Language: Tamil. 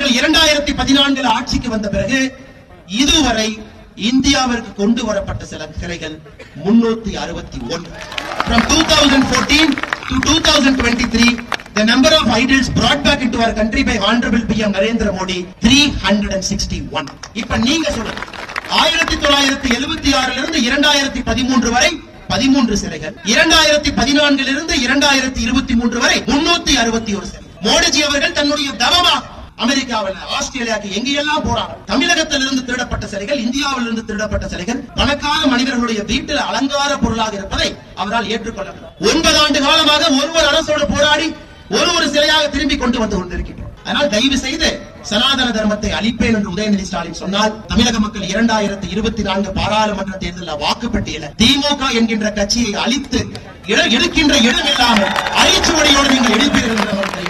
அவர்கள் இரண்டாயிரத்தி பதினான்கில் ஆட்சிக்கு வந்த பிறகு இதுவரை இந்தியாவிற்கு கொண்டு வரப்பட்ட சில சிலைகள் முன்னூத்தி அறுபத்தி ஒன்று from 2014 to 2023 the number of idols brought back into our country by honorable pm narendra modi 361 இப்ப நீங்க சொல்லுங்க ஆயிரத்தி தொள்ளாயிரத்தி எழுபத்தி ஆறுல இருந்து இரண்டாயிரத்தி பதிமூன்று வரை பதிமூன்று சிலைகள் இரண்டாயிரத்தி பதினான்கிலிருந்து இரண்டாயிரத்தி இருபத்தி மூன்று வரை முன்னூத்தி அறுபத்தி ஒரு சிலை மோடிஜி அவர்கள் தன்னுடைய தவமாக அமெரிக்காவில் ஆஸ்திரேலியாவுக்கு எங்கெல்லாம் போறாங்க தமிழகத்திலிருந்து திருடப்பட்ட சிலைகள் இந்தியாவிலிருந்து திருடப்பட்ட சிலைகள் பணக்கார மனிதர்களுடைய வீட்டில் அலங்கார பொருளாக இருப்பதை அவரால் ஏற்றுக்கொள்ள ஒன்பது ஆண்டு காலமாக ஒருவர் அரசோடு போராடி ஒரு ஒரு சிலையாக திரும்பி கொண்டு வந்து கொண்டிருக்கின்றோம் அதனால் தயவு செய்து சனாதன தர்மத்தை அழிப்பேன் என்று உதயநிதி ஸ்டாலின் சொன்னால் தமிழக மக்கள் இரண்டாயிரத்தி இருபத்தி நான்கு பாராளுமன்ற தேர்தலில் வாக்குப்பட்டியல திமுக என்கின்ற கட்சியை அழித்து இட- எடுக்கின்ற இடம் இல்லாமல் அழிச்சுவடியோடு நீங்கள் எடுப்பீர்கள் என்று நமக்கு தெரியும்.